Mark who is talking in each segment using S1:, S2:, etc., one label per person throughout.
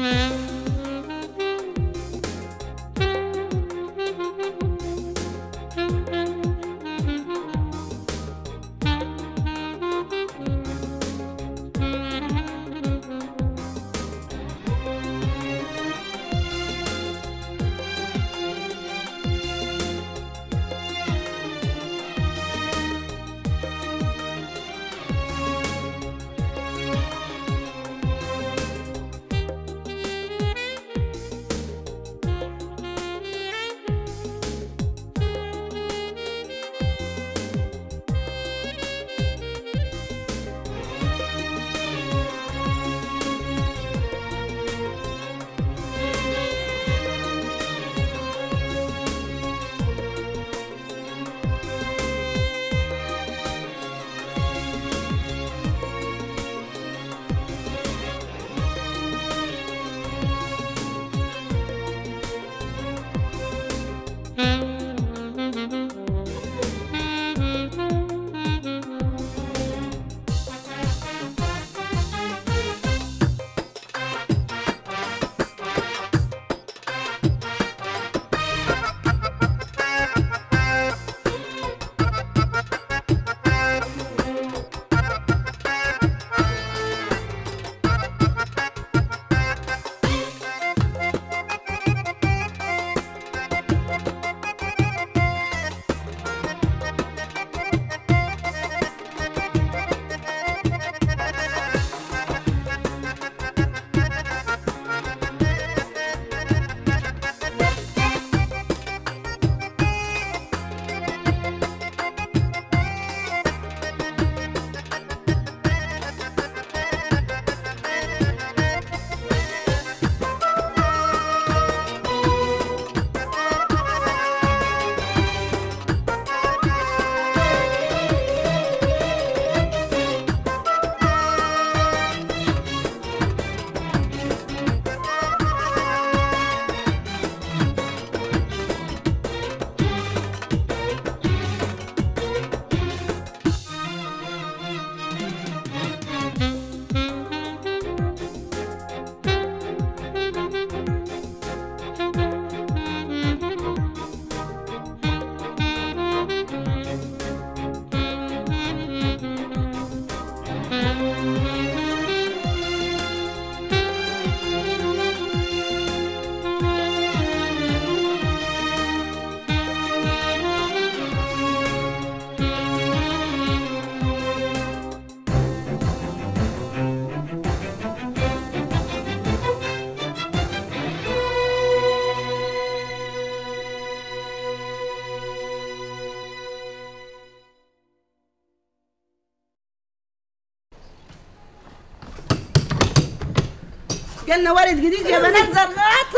S1: جالنا وارد جديد يا بنات زغاط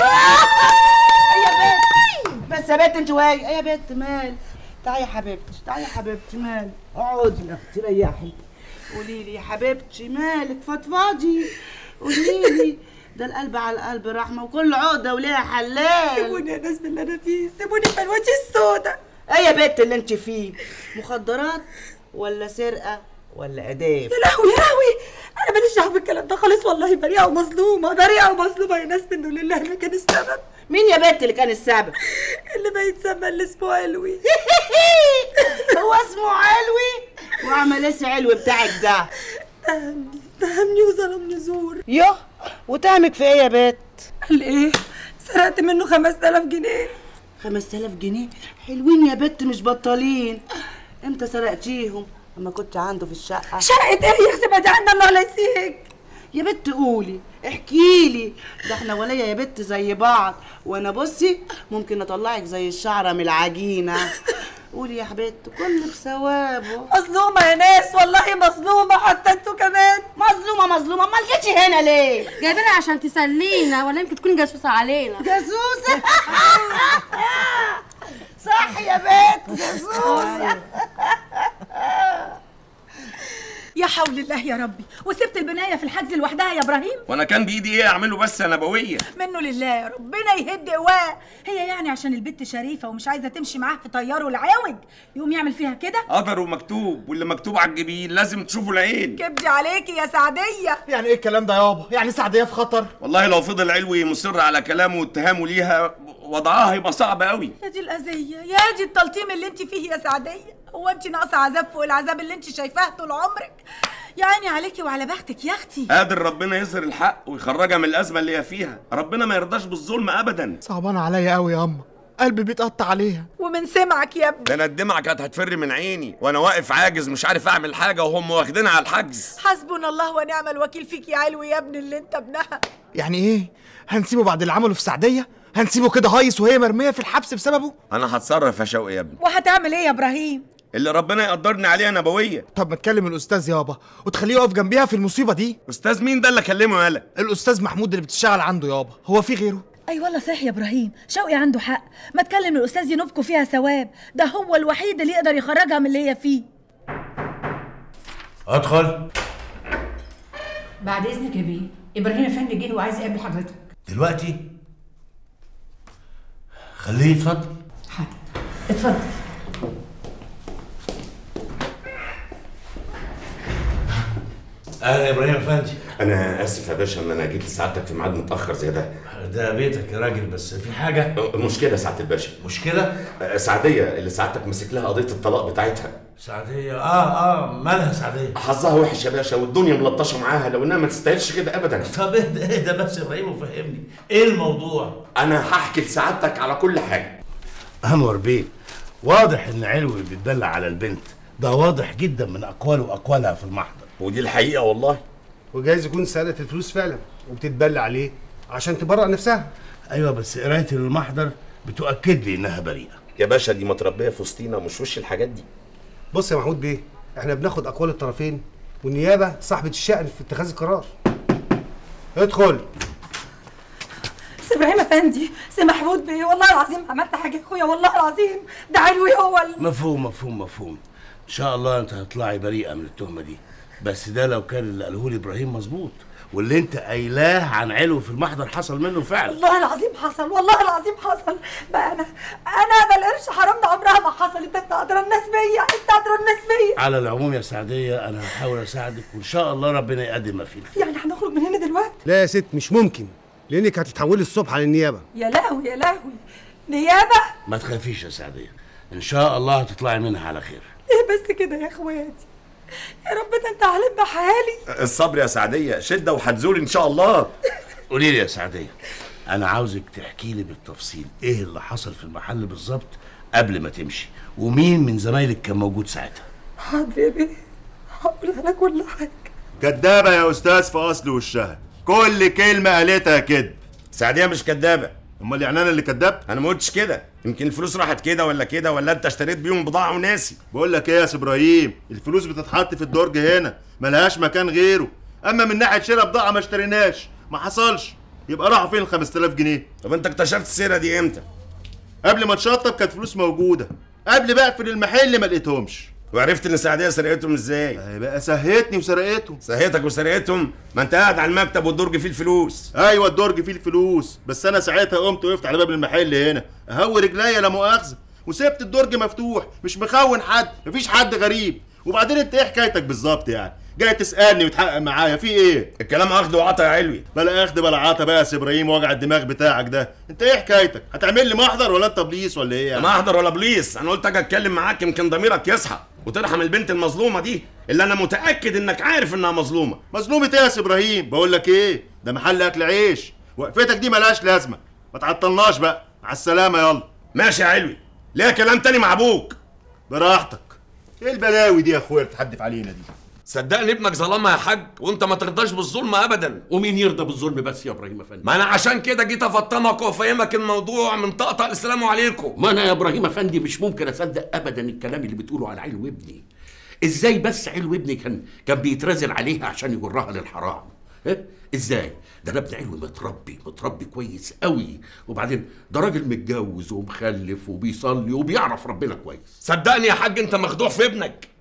S1: يا بنت بس يا بنت انت وهي يا بنت مال تعالي يا حبيبتي تعالي يا حبيبتي مال اقعدي يا اختي ريحي قولي لي يا حبيبتي مالك فضفاضي قولي لي ده القلب على القلب رحمه وكل عقده وليها حلال
S2: سيبوني يا ناس باللي انا فيه سيبوني في بلوتي السودا
S1: ايه يا بنت اللي انت فيه مخدرات ولا سرقه ولا اداب
S2: يا لهوي يا لهوي انا ماليش دعوه بالكلام ده خالص والله بريئه ومظلومه بريئه ومظلومه يا ناس منه لله اللي كان السبب
S1: مين يا بنت اللي كان السبب
S2: اللي ما يتسمى اللي اسمه علوي
S1: هو اسمه علوي وعمل ايه علوي بتاعك ده
S2: تهمني تهمني وظلمني زور
S1: يوه وتهمك في ايه يا بنت
S2: قال ايه سرقت منه 5000 جنيه
S1: 5000 جنيه حلوين يا بنت مش بطالين امتى سرقتيهم اما كنت عنده في الشقه
S2: شقة ايه يا اختي بعد عنا الله لا يسيك
S1: يا بنت قولي احكي لي ده احنا وليا يا بنت زي بعض وانا بصي ممكن اطلعك زي الشعره من العجينه قولي يا حبيبتي كل بثوابه
S2: مظلومة يا ناس والله مظلومة حتى انتوا كمان
S1: مظلومه مظلومه امال جيتي هنا ليه
S3: جايبينها عشان تسلينا ولا يمكن تكون جاسوسة علينا
S1: جاسوسه صح يا بنت جاسوسه
S2: يا حول الله يا ربي وسبت البنايه في الحجز لوحدها يا ابراهيم
S4: وانا كان بايدي ايه اعمله بس يا نبويه
S2: منه لله ربنا يهد قواه هي يعني عشان البت شريفه ومش عايزه تمشي معاه في طياره العوج يقوم يعمل فيها كده
S4: قدر ومكتوب واللي مكتوب على الجبين لازم تشوفوا العين
S2: كبدي عليكي يا سعديه
S5: يعني ايه الكلام ده يابا يعني سعديه في خطر
S4: والله لو فضل علوي مصر على كلامه واتهامه ليها وضعها هيبقى صعب قوي
S2: يا دي الاذيه يا دي التلطيم اللي انت فيه يا سعديه هو انت ناقصه عذاب فوق العذاب اللي انت شايفاه طول عمرك يا عيني عليكي وعلى بختك يا اختي
S4: قادر ربنا يظهر الحق ويخرجها من الازمه اللي هي فيها ربنا ما يرضاش بالظلم ابدا
S5: صعبان عليا قوي يا اما قلبي بيتقطع عليها
S2: ومن سمعك يا ابني
S4: ده انا الدمعه كانت هتفر من عيني وانا واقف عاجز مش عارف اعمل حاجه وهم واخدينها على الحجز
S2: حسبنا الله ونعم الوكيل فيك يا علوي يا ابني اللي انت ابنها
S5: يعني ايه هنسيبه بعد اللي عمله في سعديه هنسيبه كده هايص وهي مرميه في الحبس بسببه
S4: انا هتصرف يا شوقي يا ابني
S2: وهتعمل ايه يا ابراهيم
S4: اللي ربنا يقدرني عليه يا نبويه
S5: طب ما تكلم الاستاذ يابا وتخليه يقف جنبيها في المصيبه دي
S4: استاذ مين ده اللي اكلمه يالا
S5: الاستاذ محمود اللي بتشتغل عنده يابا هو في غيره
S2: اي والله صحيح يا ابراهيم شوقي عنده حق ما تكلم الاستاذ ينوبكوا فيها ثواب ده هو الوحيد اللي يقدر يخرجها من اللي هي فيه
S6: ادخل
S7: بعد اذنك يا بيه ابراهيم افندي جه وعايز يقابل حضرتك
S6: دلوقتي خليه يتفضل
S7: حاضر اتفضل
S6: اهلا يا ابراهيم افندي
S4: انا اسف يا باشا ان انا جيت لسعادتك في ميعاد متاخر زي ده
S6: ده بيتك يا راجل بس في حاجه
S4: مشكله سعاده الباشا
S6: مشكله
S4: سعديه اللي سعادتك ماسك لها قضيه الطلاق بتاعتها
S6: سعديه اه اه مالها سعديه
S4: حظها وحش يا باشا والدنيا ملطشه معاها لو انها ما تستاهلش كده ابدا
S6: طب اهدى اهدى بس يا ابراهيم وفهمني ايه الموضوع
S4: انا هحكي لسعادتك على كل حاجه
S6: انور بيه واضح ان علوي بيتدلع على البنت ده واضح جدا من اقواله واقوالها في المحضر
S4: ودي الحقيقه والله
S8: وجايز يكون سرقت الفلوس فعلا وبتتبلى عليه عشان تبرأ نفسها
S6: ايوه بس قرايه المحضر بتؤكد لي انها بريئه
S4: يا باشا دي متربيه في وسطينا مش وش الحاجات دي
S8: بص يا محمود بيه احنا بناخد اقوال الطرفين والنيابه صاحبه الشأن في اتخاذ القرار ادخل
S2: سي ابراهيم افندي سي محمود بيه والله العظيم ما عملت حاجه يا اخويا والله العظيم ده علوي هو ال...
S6: مفهوم مفهوم مفهوم ان شاء الله انت هتطلعي بريئه من التهمه دي بس ده لو كان اللي قاله لي ابراهيم مظبوط واللي انت قايلاه عن علو في المحضر حصل منه فعلا
S2: والله العظيم حصل والله العظيم حصل بقى انا انا ما القرش حرام ده عمرها ما حصلت انت ادرى الناس بيا انت ادرى الناس بيا
S6: على العموم يا سعديه انا هحاول اساعدك وان شاء الله ربنا يقدم ما فيه الخير
S2: يعني هنخرج من هنا دلوقتي
S8: لا يا ست مش ممكن لانك هتتحولي الصبح على النيابه
S2: يا لهوي يا لهوي نيابه
S6: ما تخافيش يا سعديه ان شاء الله هتطلعي منها على خير
S2: ايه بس كده يا اخواتي يا رب ده انت عالم بحالي
S4: الصبر يا سعديه شده وهتزول ان شاء الله
S6: قولي لي يا سعديه انا عاوزك تحكي لي بالتفصيل ايه اللي حصل في المحل بالظبط قبل ما تمشي ومين من زمايلك كان موجود ساعتها
S2: حاضر يا بيه هقول على كل حاجه
S9: كدابة يا أستاذ في أصل وشها كل كلمة قالتها كده
S4: سعديه مش كدابه
S9: أمال يعني أنا اللي كداب؟
S4: انا ما قلتش كده يمكن الفلوس راحت كده ولا كده ولا انت اشتريت بيهم بضاعه وناسي
S9: بقول لك إيه يا سي إبراهيم الفلوس بتتحط في الدرج هنا ملهاش مكان غيره أما من ناحية شراء بضاعة ما اشتريناش ما حصلش يبقى راحوا فين ال 5000 جنيه؟
S4: طب انت اكتشفت السيره دي امتى
S9: قبل ما تشطب كانت فلوس موجودة قبل بقى اقفل المحل ما لقيتهمش
S4: وعرفت ان سعديه سرقتهم ازاي
S9: أهي بقى سهتني وسرقتهم
S4: سهيتك وسرقتهم ما انت قاعد على المكتب والدرج فيه الفلوس
S9: ايوه الدرج فيه الفلوس بس انا ساعتها قمت وقفت على باب المحل هنا اهوي رجليا لا مؤاخذه وسبت الدرج مفتوح مش مخون حد مفيش حد غريب وبعدين انت ايه حكايتك بالظبط يعني جاي تسالني وتحقق معايا في ايه
S4: الكلام اخد وعطا يا علوي
S9: بلا اخد بلا عطا بقى يا سي ابراهيم وجع الدماغ بتاعك ده انت ايه حكايتك هتعمل لي محضر ولا انت بليس ولا ايه يعني
S4: ما احضر ولا بليس انا قلت اجي اتكلم معاك يمكن ضميرك يصحى وترحم البنت المظلومه دي اللي انا متاكد انك عارف انها مظلومه
S9: مظلومة ايه يا سي ابراهيم بقول لك ايه ده محل اكل عيش وقفتك دي ملهاش لازمه ما تعطلناش بقى على السلامه يلا
S4: ماشي يا علوي ليها كلام تاني مع ابوك
S9: براحتك ايه البلاوي دي يا اخويا اللي بتحدف علينا دي
S4: صدقني ابنك ظلمها يا حاج وانت ما ترضاش بالظلم ابدا
S10: ومين يرضى بالظلم بس يا ابراهيم افندي
S4: ما انا عشان كده جيت افطمك وافهمك الموضوع من طقطق السلام عليكم
S10: ما انا يا ابراهيم افندي مش ممكن اصدق ابدا الكلام اللي بتقوله على علو ابني ازاي بس علو ابني كان كان بيترازل عليها عشان يجرها للحرام ها؟ ازاي ده انا ابن علو متربي متربي كويس قوي وبعدين ده راجل متجوز ومخلف وبيصلي وبيعرف ربنا كويس
S4: صدقني يا حاج انت مخدوع في ابنك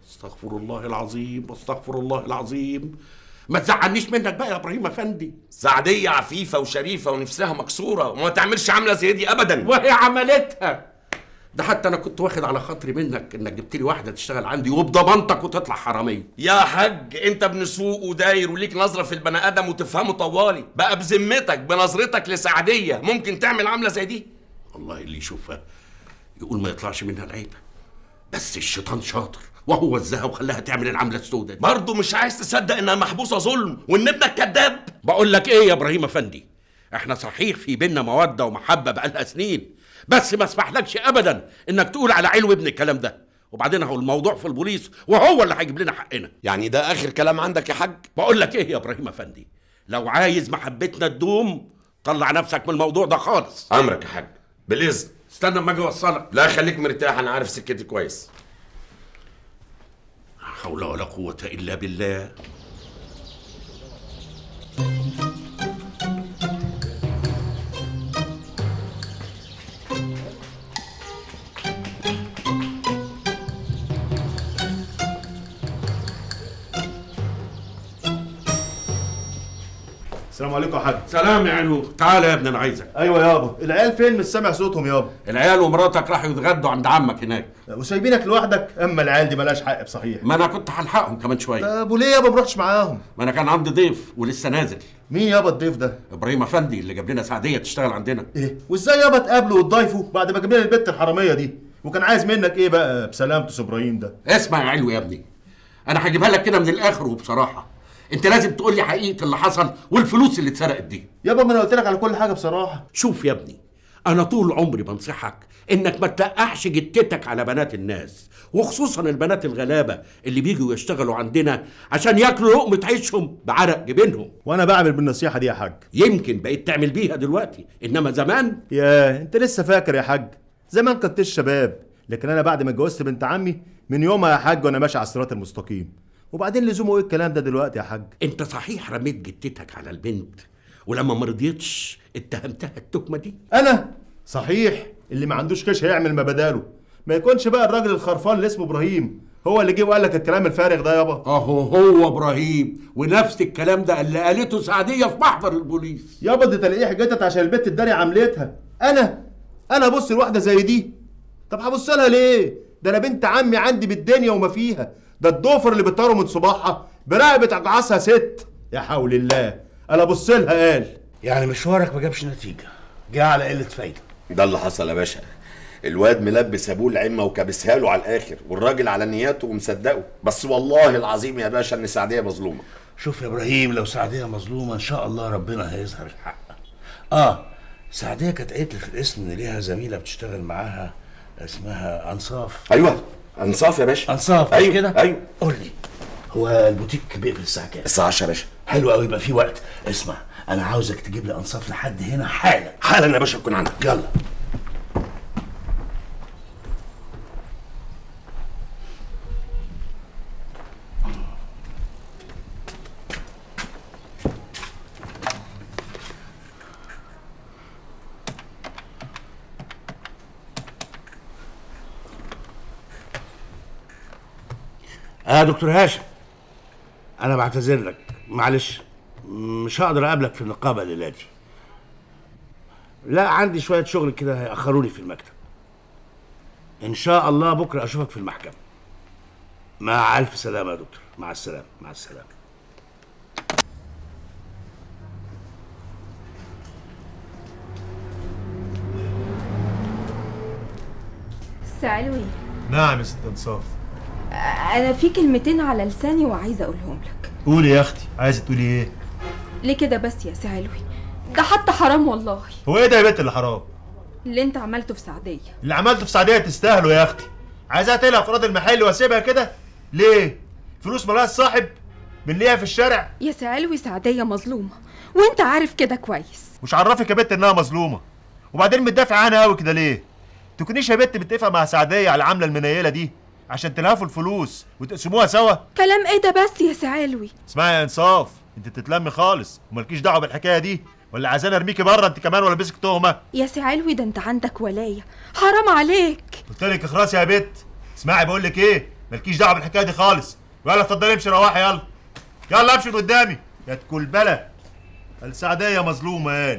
S10: استغفر الله العظيم واستغفر الله العظيم ما تزعلنيش منك بقى يا ابراهيم افندي
S4: سعديه عفيفه وشريفه ونفسها مكسوره وما تعملش عامله زي دي ابدا
S10: وهي عملتها ده حتى انا كنت واخد على خاطري منك انك جبت لي واحده تشتغل عندي وبضمانتك وتطلع حراميه
S4: يا حاج انت ابن سوق وداير وليك نظره في البني ادم وتفهمه طوالي بقى بذمتك بنظرتك لسعديه ممكن تعمل عامله زي دي
S10: والله اللي يشوفها يقول ما يطلعش منها العيب بس الشيطان شاطر وهو وزها وخلاها تعمل العمله السوداء دي
S4: برضه مش عايز تصدق انها محبوسه ظلم وان ابنك كذاب
S10: بقول لك ايه يا ابراهيم افندي احنا صحيح في بينا موده ومحبه بقالها سنين بس ما اسمحلكش ابدا انك تقول على علو ابن الكلام ده وبعدين هو الموضوع في البوليس وهو اللي هيجيب لنا حقنا
S4: يعني ده اخر كلام عندك يا حاج
S10: بقول لك ايه يا ابراهيم افندي لو عايز محبتنا تدوم طلع نفسك من الموضوع ده خالص
S4: امرك يا حاج بالاذن
S10: استنى اما اجي اوصلك
S4: لا خليك مرتاح انا عارف سكتي كويس
S10: لا حول ولا قوه الا بالله
S9: السلام عليكم يا حاج
S10: سلام يا علو تعالى يا ابني انا عايزك
S9: ايوه يابا العيال فين مش سامع صوتهم يابا
S10: العيال ومراتك راحوا يتغدوا عند عمك هناك
S9: وسايبينك لوحدك اما العيال دي ملهاش حق بصحيح
S10: ما انا كنت هلحقهم كمان شويه
S9: طب وليه يابا ما رحتش معاهم
S10: ما انا كان عندي ضيف ولسه نازل
S9: مين يابا الضيف ده
S10: ابراهيم افندي اللي جاب لنا سعديه تشتغل عندنا
S9: ايه وازاي يابا تقابله وتضايفه بعد ما جاب لنا البت الحراميه دي وكان عايز منك ايه بقى بسلامته ابراهيم ده
S10: اسمع يا علو يا ابني انا هجيبها لك كده من الاخر وبصراحه انت لازم تقول لي حقيقه اللي حصل والفلوس اللي اتسرقت دي
S9: يابا ما انا قلت لك على كل حاجه بصراحه
S10: شوف يا ابني انا طول عمري بنصحك انك ما تلقحش جتتك على بنات الناس وخصوصا البنات الغلابه اللي بيجوا يشتغلوا عندنا عشان ياكلوا لقمه عيشهم بعرق جبينهم
S9: وانا بعمل بالنصيحه دي يا حاج
S10: يمكن بقيت تعمل بيها دلوقتي انما زمان
S9: ياه انت لسه فاكر يا حاج زمان كنت الشباب لكن انا بعد ما اتجوزت بنت عمي من يومها يا حاج وانا ماشي على الصراط المستقيم وبعدين لزومه ايه الكلام ده دلوقتي يا حاج
S10: انت صحيح رميت جتتك على البنت ولما ما رضيتش اتهمتها التهمه دي
S9: انا صحيح اللي ما عندوش كاش هيعمل ما بداله ما يكونش بقى الراجل الخرفان اللي اسمه ابراهيم هو اللي جه وقال لك الكلام الفارغ ده يابا
S10: اهو هو ابراهيم ونفس الكلام ده اللي قالته سعديه في محضر البوليس
S9: يابا دي تلاقيه حجتك عشان البت الداري عملتها انا انا ابص لواحده زي دي طب هبص لها ليه ده انا بنت عمي عندي بالدنيا وما فيها ده الضوفر اللي بتطاره من صباحها برقبه اجعصها ست يا حول الله انا ابص لها قال
S6: يعني مشوارك ما جابش نتيجه جه على قله فايده
S4: ده اللي حصل يا باشا الواد ملبس ابوه العمه وكابسها له على الاخر والراجل على نياته ومصدقه بس والله العظيم يا باشا ان سعديه مظلومه
S6: شوف يا ابراهيم لو سعديه مظلومه ان شاء الله ربنا هيظهر الحق اه سعديه كانت قالت لي في الاسم ان ليها زميله بتشتغل معاها اسمها انصاف
S4: ايوه انصاف يا باشا
S6: انصاف
S4: ايوه
S6: كده
S4: ايوه
S6: قول لي هو البوتيك بيقفل الساعه كام
S4: الساعه 10 يا باشا
S6: حلو قوي يبقى في وقت اسمع انا عاوزك تجيب لي انصاف لحد هنا حالا
S4: حالا يا باشا تكون عندك
S6: يلا اه دكتور هاشم انا بعتذر لك معلش مش هقدر اقابلك في النقابه الليله دي لا عندي شويه شغل كده هيأخروني في المكتب ان شاء الله بكره اشوفك في المحكمه مع الف سلامه يا دكتور مع السلامه مع السلامه
S11: سعلوي
S9: نعم يا ست انصاف
S11: انا في كلمتين على لساني وعايزه اقولهم لك
S9: قولي يا اختي عايزه تقولي ايه
S11: ليه كده بس يا سعلوي ده حتى حرام والله
S9: هو ايه ده يا بنت اللي حرام
S11: اللي انت عملته في سعديه
S9: اللي عملته في سعديه تستاهله يا اختي عايزاها تلعب في راضي المحل واسيبها كده ليه فلوس ملهاش صاحب بنلاقيها في الشارع
S11: يا سعلوي سعديه مظلومه وانت عارف كده كويس
S9: مش عرفك يا بنت انها مظلومه وبعدين متدافع عنها قوي كده ليه تكونيش يا بنت متفقه مع سعديه على العمله المنيله دي عشان تلهفوا الفلوس وتقسموها سوا
S11: كلام ايه ده بس يا سعلوي
S9: اسمعي يا انصاف انت بتتلمي خالص ومالكيش دعوه بالحكايه دي ولا عايزاني ارميكي بره انت كمان ولا بسك تهمه
S11: يا سعلوي ده انت عندك ولايه حرام عليك
S9: قلت لك اخرسي يا بت اسمعي بقول لك ايه مالكيش دعوه بالحكايه دي خالص يلا اتفضلي امشي روحي يلا يلا امشي من قدامي يا تكلبله السعديه مظلومه قال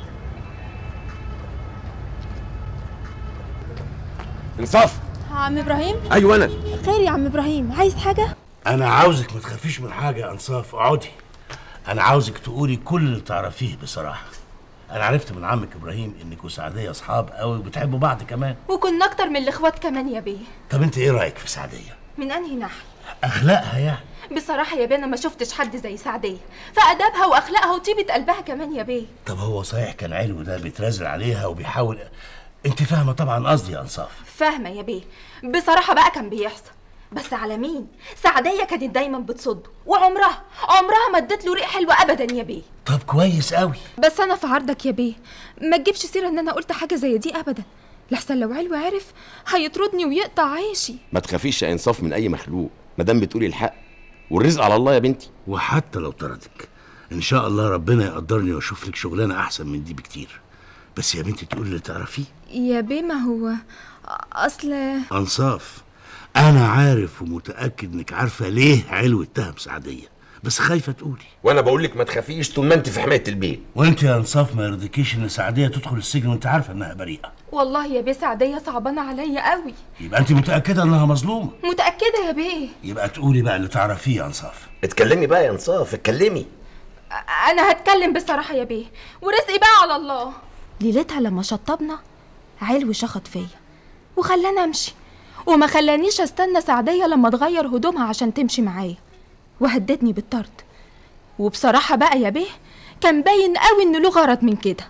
S4: انصاف
S11: عم ابراهيم
S4: ايوه انا
S11: خير يا عم ابراهيم عايز حاجه
S6: انا عاوزك ما تخافيش من حاجه يا انصاف اقعدي انا عاوزك تقولي كل اللي تعرفيه بصراحه انا عرفت من عمك ابراهيم انك وسعديه اصحاب قوي وبتحبوا بعض كمان
S11: وكنا اكتر من الاخوات كمان يا بيه
S6: طب انت ايه رايك في سعديه
S11: من انهي ناحيه
S6: اخلاقها يعني
S11: بصراحه يا بيه انا ما شفتش حد زي سعديه فادبها واخلاقها وطيبه قلبها كمان يا بيه
S6: طب هو صحيح كان علو ده بيترازل عليها وبيحاول انت فاهمه طبعا قصدي يا انصاف
S11: فاهمه يا بيه بصراحه بقى كان بيحصل بس على مين سعديه كانت دايما بتصده وعمرها عمرها ما ادت له ريق حلو ابدا يا بيه
S6: طب كويس قوي
S11: بس انا في عرضك يا بيه ما تجيبش سيره ان انا قلت حاجه زي دي ابدا لحسن لو علو عرف هيطردني ويقطع عيشي
S4: ما تخافيش يا انصاف من اي مخلوق ما دام بتقولي الحق والرزق على الله يا بنتي
S6: وحتى لو طردك ان شاء الله ربنا يقدرني واشوف لك شغلانه احسن من دي بكتير بس يا بنتي تقولي اللي تعرفيه
S11: يا بيه ما هو اصل
S6: انصاف انا عارف ومتاكد انك عارفه ليه علو اتهم سعديه بس خايفه تقولي
S4: وانا بقول لك ما تخافيش طول ما انت في حمايه البيت
S6: وانت يا انصاف ما يرضيكيش ان سعديه تدخل السجن وانت عارفه انها بريئه
S11: والله يا بيه سعديه صعبانه عليا قوي
S6: يبقى انت متاكده انها مظلومه
S11: متاكده يا بيه
S6: يبقى تقولي بقى اللي تعرفيه يا انصاف
S4: اتكلمي بقى يا انصاف اتكلمي
S11: انا هتكلم بصراحه يا بيه ورزقي بقى على الله ليلتها لما شطبنا علو شخط فيا وخلاني امشي وما خلانيش استنى سعديه لما تغير هدومها عشان تمشي معايا وهددني بالطرد وبصراحه بقى يا بيه كان باين قوي انه له غرض من كده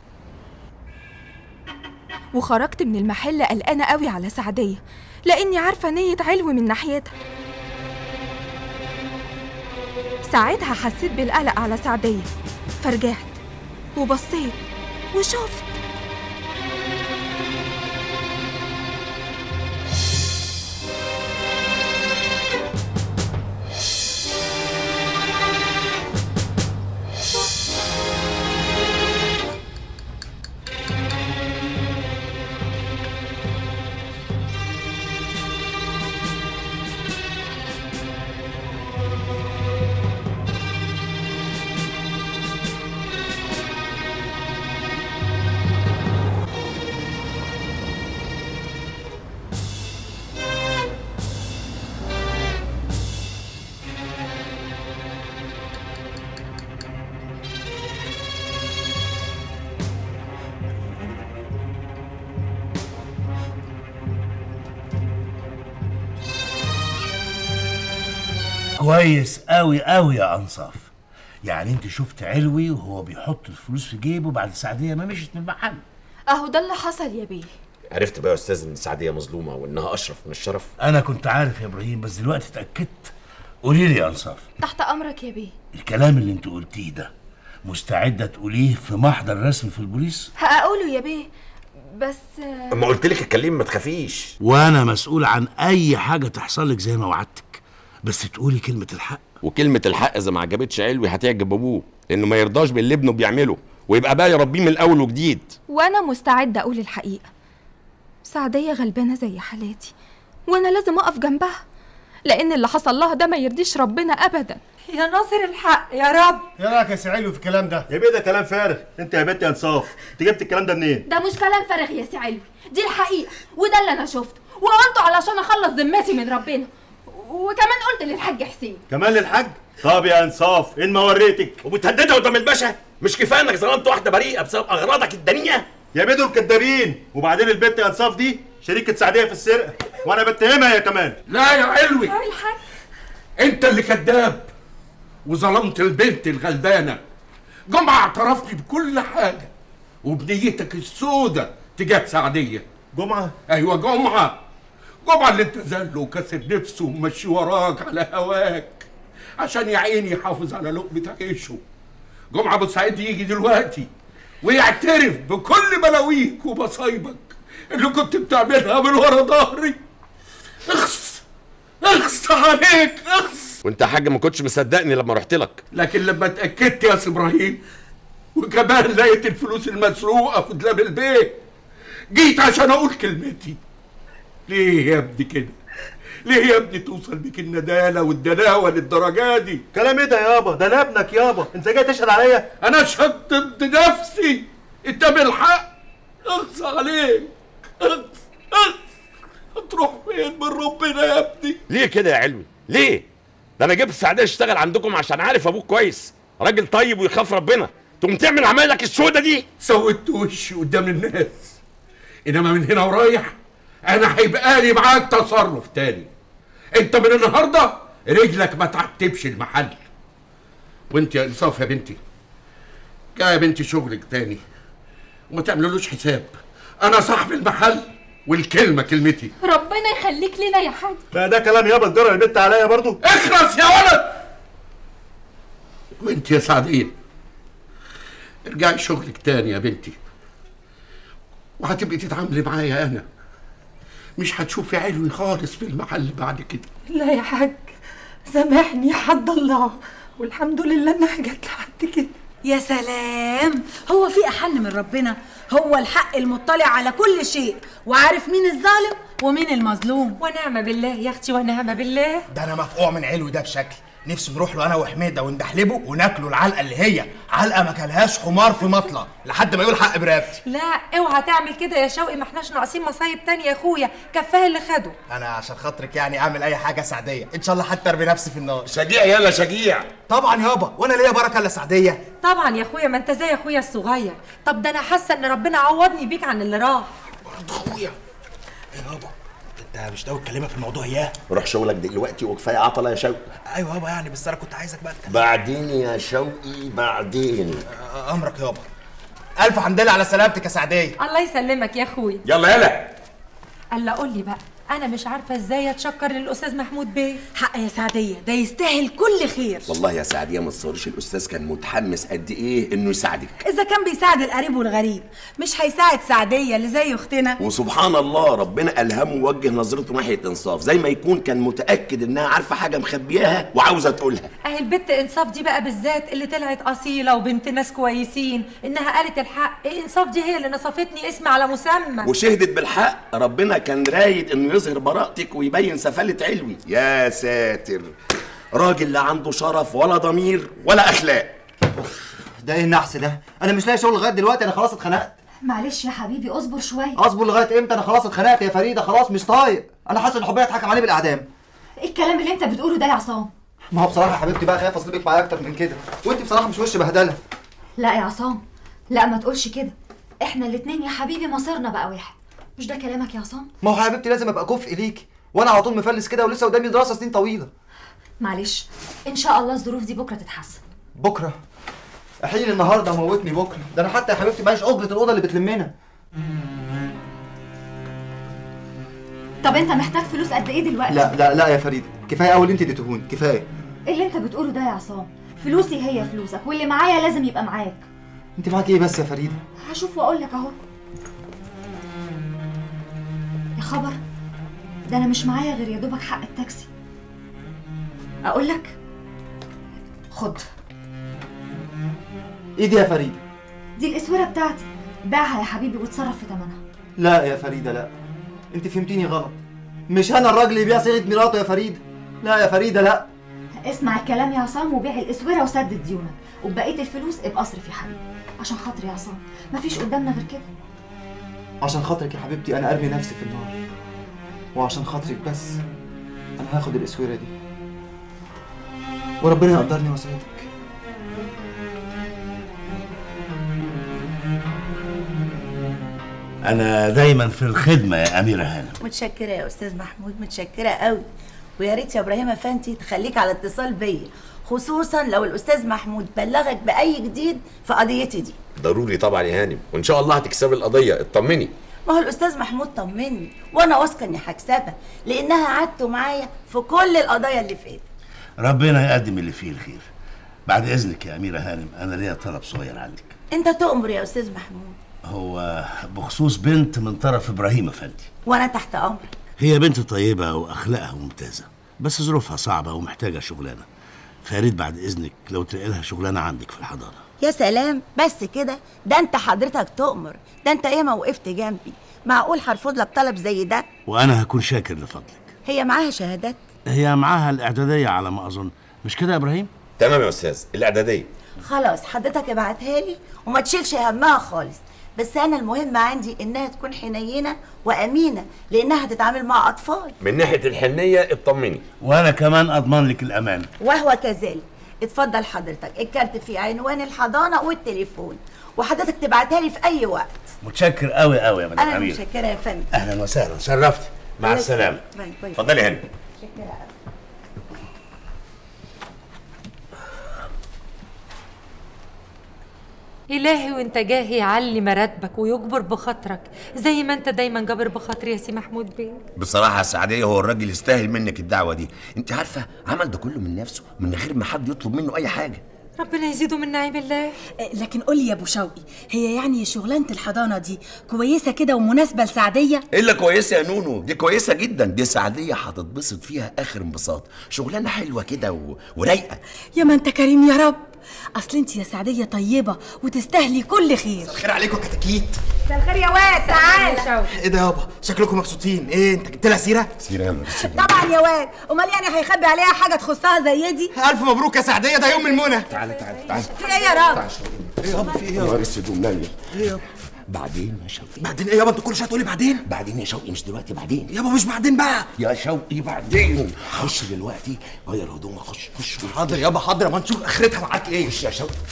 S11: وخرجت من المحل قلقانه قوي على سعديه لاني عارفه نيه علو من ناحيتها ساعتها حسيت بالقلق على سعديه فرجعت وبصيت وشفت
S6: كويس قوي قوي يا انصاف يعني انت شفت علوي وهو بيحط الفلوس في جيبه بعد سعديه ما مشيت من المحل
S11: اهو ده اللي حصل يا بيه
S4: عرفت بقى يا استاذ ان سعديه مظلومه وانها اشرف من الشرف
S6: انا كنت عارف يا ابراهيم بس دلوقتي اتاكدت قولي لي يا انصاف
S11: تحت امرك يا بيه
S6: الكلام اللي انت قلتيه ده مستعده تقوليه في محضر رسمي في البوليس
S11: هقوله يا بيه بس
S4: اما قلت لك اتكلمي ما تخافيش
S6: وانا مسؤول عن اي حاجه تحصل لك زي ما وعدتك بس تقولي كلمه الحق
S4: وكلمه الحق اذا ما عجبتش علوي هتعجب ابوه لانه ما يرضاش باللي ابنه بيعمله ويبقى بقى يربيه من الاول وجديد
S11: وانا مستعده اقول الحقيقه سعديه غلبانه زي حالاتي وانا لازم اقف جنبها لان اللي حصل لها ده ما يرضيش ربنا ابدا
S2: يا ناصر الحق يا رب
S8: ايه رايك يا سعيلو في الكلام ده
S9: يا بيه ده كلام فارغ انت يا بنت يا انصاف انت جبت الكلام ده منين
S11: ده مش كلام فارغ يا سي علوي دي الحقيقه وده اللي انا شفته وقلته علشان اخلص ذمتي من ربنا وكمان قلت للحاج حسين
S9: كمان للحاج طب يا انصاف ان ما وريتك
S4: وبتهددها قدام الباشا مش كفايه انك ظلمت واحده بريئه بسبب اغراضك الدنيئه
S9: يا بيه دول كدابين وبعدين البنت يا انصاف دي شريكة سعدية في السرقة وانا بتهمها هي كمان
S10: لا يا علوي
S11: الحاج
S10: انت اللي كذاب وظلمت البنت الغلبانه جمعه اعترفت بكل حاجه وبنيتك السودة تجاه سعديه
S9: جمعة
S10: ايوه جمعه جمعه اللي انت ذله وكسر نفسه ومشي وراك على هواك عشان يا عيني يحافظ على لقمه عيشه جمعه ابو سعيد يجي دلوقتي ويعترف بكل بلاويك ومصايبك اللي كنت بتعملها من ورا ظهري اخس اخس عليك اخس
S4: وانت يا حاج ما كنتش مصدقني لما رحت لك
S10: لكن لما اتاكدت يا سي ابراهيم وكمان لقيت الفلوس المسروقه في دولاب البيت جيت عشان اقول كلمتي ليه يا ابني كده ليه يا ابني توصل بيك الندالة والدناوة للدرجة دي
S8: كلام ايه ده يابا ده انا ابنك يابا انت جاي تشهد عليا
S10: انا اشهد ضد نفسي انت بالحق اغص عليك اغص اغص هتروح فين من ربنا يا ابني
S4: ليه كده يا علوي ليه ده انا جبت سعديه اشتغل عندكم عشان عارف ابوك كويس راجل طيب ويخاف ربنا تقوم تعمل عمايلك السودة دي
S10: سودت وشي قدام الناس انما من هنا ورايح انا هيبقى لي معاك تصرف تاني انت من النهارده رجلك ما تعتبش المحل وانت يا انصاف يا بنتي جاي يا بنتي شغلك تاني وما تعملولوش حساب انا صاحب المحل والكلمه كلمتي
S11: ربنا يخليك لنا يا حاج
S8: ده ده كلام يابا تجرى البت عليا برضو
S10: اخلص يا ولد وانت يا سعديه ارجعي شغلك تاني يا بنتي وهتبقي تتعاملي معايا انا مش هتشوفي علوي خالص في المحل بعد كده
S2: لا يا حاج سامحني يا حد الله والحمد لله انها جت لحد كده
S12: يا سلام هو في احن من ربنا هو الحق المطلع على كل شيء وعارف مين الظالم ومين المظلوم
S7: ونعم بالله يا اختي ونعم بالله
S5: ده انا مفقوع من علوي ده بشكل نفسي نروح له انا وحميده وندحلبه وناكله العلقه اللي هي علقه ما كلهاش حمار في مطلع لحد ما يقول حق برقبتي
S7: لا اوعى تعمل كده يا شوقي ما احناش ناقصين مصايب تانية يا اخويا كفاه اللي خده
S5: انا عشان خاطرك يعني اعمل اي حاجه سعديه ان شاء الله حتى ارمي نفسي في النار
S4: شجيع يلا شجيع
S5: طبعا يابا وانا ليا بركه الا سعديه
S7: طبعا يا اخويا ما انت زي اخويا الصغير طب ده انا حاسه ان ربنا عوضني بيك عن اللي راح
S5: اخويا يا بابا انت مش ناوي تكلمها في الموضوع ياه
S4: روح شغلك دلوقتي وكفايه عطله يا شوقي
S5: ايوه يابا يعني بس انا كنت عايزك بقى تكلم.
S4: بعدين يا شوقي بعدين
S5: امرك يابا الف حمد لله على سلامتك يا سعديه
S7: الله يسلمك يا اخويا
S4: يلا يلا
S7: الا قول لي بقى انا مش عارفه ازاي اتشكر للاستاذ محمود بيه
S12: حق يا سعديه ده يستاهل كل خير
S4: والله يا سعديه ما تصورش الاستاذ كان متحمس قد ايه انه يساعدك
S12: اذا كان بيساعد القريب والغريب مش هيساعد سعديه اللي زي اختنا
S4: وسبحان الله ربنا الهمه ووجه نظرته ناحيه انصاف زي ما يكون كان متاكد انها عارفه حاجه مخبياها وعاوزه تقولها
S7: اهي البت انصاف دي بقى بالذات اللي طلعت اصيله وبنت ناس كويسين انها قالت الحق انصاف دي هي اللي نصفتني اسم على مسمى
S4: وشهدت بالحق ربنا كان رايد انه يظهر براءتك ويبين سفالة علوي يا ساتر راجل لا عنده شرف ولا ضمير ولا اخلاق
S13: ده ايه النحس ده انا مش لاقي شغل لغايه دلوقتي انا خلاص اتخنقت
S14: معلش يا حبيبي اصبر شويه
S13: اصبر لغايه امتى انا خلاص اتخنقت يا فريده خلاص مش طايق انا حاسس ان حبنا اتحكم عليه بالاعدام
S14: ايه الكلام اللي انت بتقوله ده يا عصام
S13: ما هو بصراحه يا حبيبتي بقى خايف اصلبك معايا اكتر من كده وانت بصراحه مش وش بهدله
S14: لا يا عصام لا ما تقولش كده احنا الاتنين يا حبيبي مصيرنا بقى واحد مش ده كلامك يا عصام
S13: ما هو يا حبيبتي لازم ابقى كفء ليكي وانا على طول مفلس كده ولسه قدامي دراسه سنين طويله
S14: معلش ان شاء الله الظروف دي بكره تتحسن
S13: بكره احيي النهارده موتني بكره ده انا حتى يا حبيبتي معيش اجره الاوضه اللي بتلمنا
S14: طب انت محتاج فلوس قد ايه دلوقتي
S13: لا لا لا يا فريده كفايه قوي اللي انت اديتهوني كفايه
S14: ايه اللي انت بتقوله ده يا عصام فلوسي هي فلوسك واللي معايا لازم يبقى معاك
S13: انت معاك ايه بس يا فريده
S14: هشوف واقول لك اهو يا خبر ده انا مش معايا غير يا دوبك حق التاكسي اقول لك خد
S13: ايه دي يا فريده
S14: دي الاسوره بتاعتي باعها يا حبيبي واتصرف في ثمنها
S13: لا يا فريده لا انت فهمتيني غلط مش انا الراجل اللي بيبيع صيغه ميراته يا فريده لا يا فريده لا
S14: اسمع الكلام يا عصام وبيع الاسوره وسدد ديونك وبقيه الفلوس ابقى اصرف يا حبيبي عشان خاطري يا عصام مفيش قدامنا غير كده
S13: عشان خاطرك يا حبيبتي انا ارمي نفسي في النار وعشان خاطرك بس انا هاخد الاسوره دي وربنا يقدرني واسعدك
S6: انا دايما في الخدمه يا اميره هانم
S1: متشكره يا استاذ محمود متشكره قوي ويا ريت يا ابراهيم افندي تخليك على اتصال بيا خصوصا لو الاستاذ محمود بلغك باي جديد في قضيتي دي
S4: ضروري طبعا يا هانم وان شاء الله هتكسبي القضيه اطمني
S1: ما هو الاستاذ محمود طمني وانا واثقه اني هكسبها لانها عادته معايا في كل القضايا اللي فاتت
S6: ربنا يقدم اللي فيه الخير بعد اذنك يا اميره هانم انا ليا طلب صغير عندك
S1: انت تؤمر يا استاذ محمود
S6: هو بخصوص بنت من طرف ابراهيم افندي
S1: وانا تحت امرك
S6: هي بنت طيبه واخلاقها ممتازه بس ظروفها صعبه ومحتاجه شغلانه فياريت بعد اذنك لو تلاقي لها شغلانه عندك في الحضانه
S1: يا سلام بس كده ده انت حضرتك تؤمر ده انت ايه ما وقفت جنبي معقول هرفض لك طلب زي ده
S6: وانا هكون شاكر لفضلك
S1: هي معاها شهادات
S6: هي معاها الاعداديه على ما اظن مش كده يا ابراهيم
S4: تمام يا استاذ الاعداديه
S15: خلاص حضرتك ابعتها لي وما تشيلش همها خالص بس انا المهم عندي انها تكون حنينه وامينه لانها هتتعامل مع اطفال
S4: من ناحيه الحنيه اطمني
S6: وانا كمان اضمن لك الامان
S15: وهو كذلك اتفضل حضرتك الكارت فيه عنوان الحضانه والتليفون وحضرتك تبعتها لي في اي وقت
S6: متشكر قوي قوي يا مدام
S15: انا
S6: امير
S15: متشكره يا فندم
S6: اهلا وسهلا شرفت مع
S15: الله
S6: السلامه
S15: يسلمك. باي باي.
S4: اتفضلي هنا
S15: متشكرة.
S7: إلهي وانت جاهي يعلي مراتبك ويجبر بخاطرك زي ما انت دايما جابر بخاطري يا سي محمود بيه
S4: بصراحة يا سعدية هو الراجل يستاهل منك الدعوة دي انت عارفة عمل ده كله من نفسه من غير ما حد يطلب منه اي حاجة
S7: ربنا يزيده من نعيم الله
S12: لكن قولي يا ابو شوقي هي يعني شغلانه الحضانه دي كويسه كده ومناسبه لسعديه
S4: الا كويسة يا نونو دي كويسة جدا دي سعدية هتتبسط فيها اخر انبساط شغلانة حلوة كده و... ورايقة
S12: يا ما انت كريم يا رب اصل انت يا سعديه طيبه وتستاهلي كل خير
S5: خير عليكم يا كتاكيت
S12: مساء الخير يا واد تعالى
S5: ايه ده يابا شكلكم مبسوطين ايه انت جبت لها سيره
S4: سيره يلا
S12: طبعا يا واد امال يعني هيخبي عليها حاجه تخصها زي دي
S5: الف مبروك يا سعديه ده يوم المنى
S4: تعالى تعالى تعالى
S12: في ايه يا راجل
S5: ايه يابا في ايه
S4: يا
S5: يابا
S4: نهار اسود ومنيل
S5: ايه يابا
S4: بعدين يا شوقي
S5: بعدين ايه يابا انت كل شويه تقولي بعدين
S4: بعدين يا شوقي مش دلوقتي بعدين
S5: يابا مش بعدين بقى
S4: يا شوقي بعدين خش دلوقتي غير هدومك خش خش
S5: حاضر يابا حاضر اما نشوف اخرتها معاك ايه
S4: خش يا شوقي